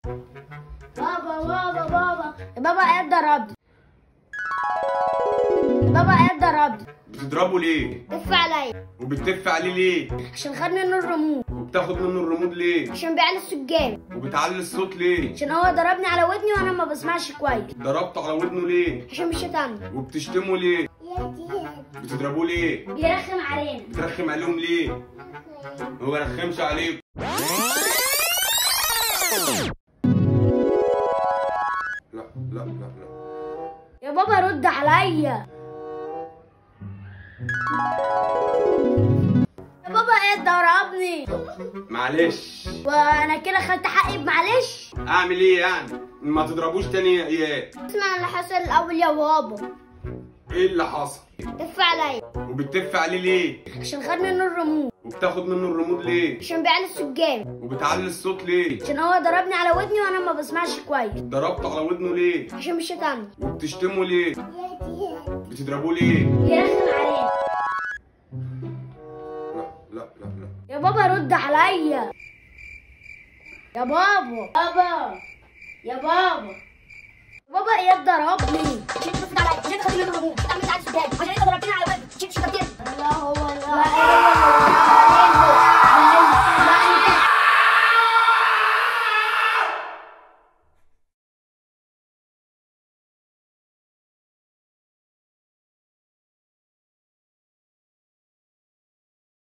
بابا بابا بابا يا بابا ايه ضربني يا بابا ايه ضربني بتضربه ليه دف عليا وبتدف عليه ليه عشان خد منه الريموت وبتاخد منه الريموت ليه عشان بيعلي الصوت جامد وبتعلي الصوت ليه عشان هو ضربني على ودني وانا ما بسمعش كويس ضربته على ودنه ليه عشان مش هتعمل وبتشتمه ليه بتضربوه ليه بيرخم علينا بترخم عليهم ليه ما برخمش عليكم لا لا لا لا يا بابا رد عليا يا بابا ايه ضربني معلش وانا كده خدت حقي بمعلش اعمل ايه يعني ما تضربوش تاني يا اياد اسمع اللي حصل الاول يا بابا ايه اللي حصل دف عليا وبتدف عليه ليه عشان خد منه الريموت وبتاخد منه الريموت ليه عشان بيعلي الصوت جامد وبتعلي الصوت ليه عشان هو ضربني على ودني وانا ما بسمعش كويس ضربته على ودنه ليه عشان مش هتعمل وبتشتمه ليه بتضربوه ليه بيرخم علينا لا لا لا لا يا بابا رد عليا يا بابا بابا يا بابا بابا ايه ضربني